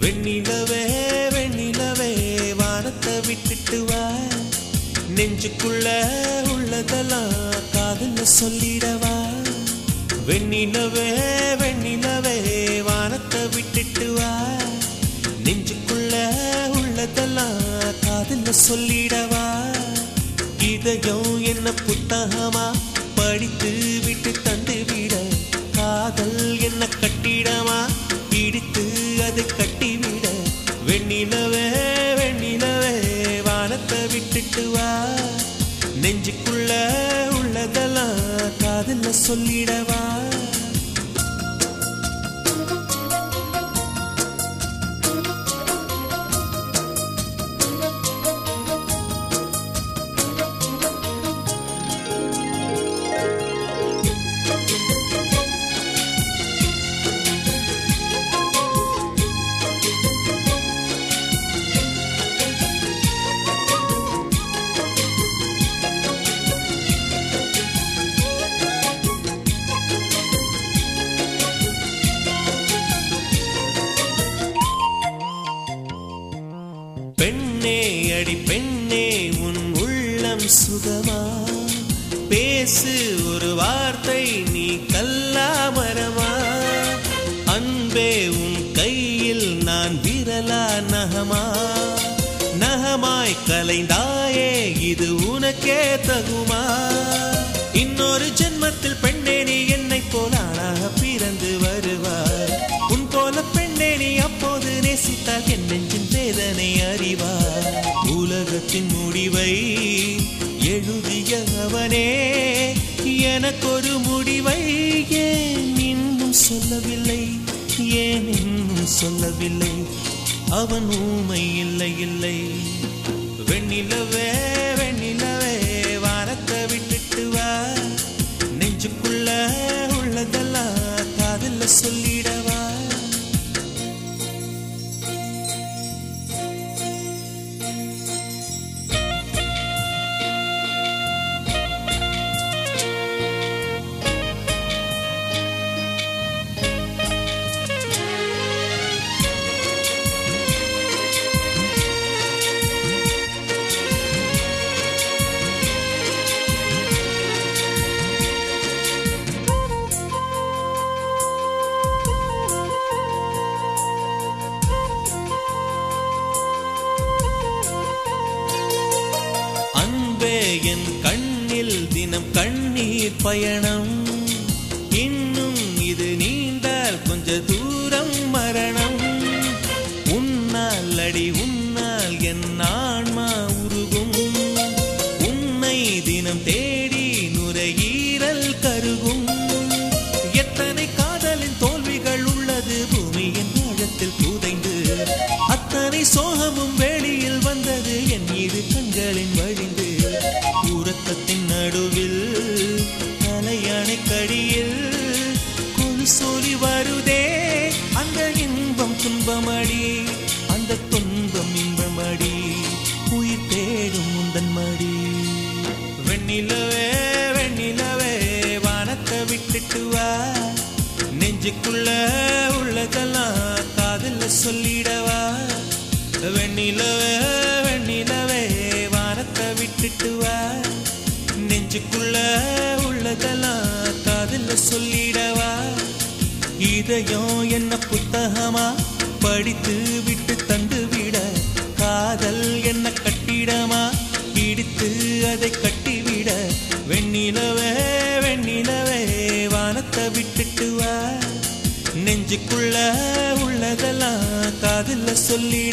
வெண்ணிலவே வெண்ணிலவே வானத்தை விட்டுட்டு வா நெஞ்சுக்குள்ள உள்ளதெல்லாம் காதல சொல்லிடவா வெண்ணிலவே வெண்ணிலவே வானத்தை விட்டுட்டு வா நெஞ்சுக்குள்ள உள்ளதெல்லாம் காதல சொல்லிடவா இதயம் என்ன புத்தகமா படித்து விட்டு தந்து விட காதல் என்ன கட்டிடமா இடித்து அதை கட்டிவிட வெண்ணிலவே வெண்ணிலவே வானத்தை விட்டுட்டு வா நெஞ்சுக்குள்ள உள்ளதெல்லாம் காதல சொல்லிடவா பெண்ணே அடி பெண்ணே உன் உள்ளம் சுகமா பேசு ஒரு வார்த்தை நீ கல்லாமரமா அன்பே உன் கையில் நான் விரலா நகமா நகமாய் கலைந்தாயே இது உனக்கே தகுமா இன்னொரு ஜென்மத்தில் பெண்ணே நீ என்னை போல ஆளாக பிறந்து வருவார் உன் போல பெண்ணே நீ அப்போது நேசித்தால் என் நெஞ்சின் வேதனை அறிவார் உலகத்தின் முடிவை எழுதிய அவனே எனக்கொரு முடிவை ஏன் இன்னும் சொல்லவில்லை ஏன் இன்னும் சொல்லவில்லை அவன் ஊமை இல்லை இல்லை வெண்ணிலவே வெண்ணிலவே வானத்தை விட்டுட்டு வா நெஞ்சுக்குள்ள உள்ளதெல்லாம் காதல சொல்லிடவா அன்பே என் கண்ணில் தினம் கண்ணீர் பயணம் இன்னும் இது நீண்டால் கொஞ்ச தூரம் மரணம் உன்னால் அடி உன்னால் என் ஆன்மா உருகும் உன்னை தினம் தேடி நுரையீரல் கருகும் எத்தனை காதலின் தோல்விகள் உள்ளது பூமியின் ஆழத்தில் புதைந்து அத்தனை சோகமும் வெளியில் வந்தது என் இரு கண்களின் வழிந்து உறக்கத்தின் நடுவில் தலையணை கடியில் கொலு சொல்லி வருதே அந்த இன்பம் துன்பமடி அந்த துன்பம் இன்பமடி உயிர் தேடும் முந்தன் மடி வெண்ணிலவே வெண்ணிலவே வானத்தை விட்டுட்டு வா நெஞ்சுக்குள்ள உள்ளதெல்லாம் காதல சொல்லிடவா வெண்ணிலவே வெண்ணிலவே வானத்தை விட்டுட்டு வா நெஞ்சுக்குள்ள உள்ளதெல்லாம் காதல சொல்லிடவா இதயம் என்ன புத்தகமா படித்து விட்டு தந்து விட காதல் என்ன கட்டிடமா இடித்து அதை கட்டிவிட வெண்ணிலவே வெண்ணிலவே வானத்தை விட்டுட்டு வா நெஞ்சுக்குள்ள உள்ளதெல்லாம் காதல சொல்லிட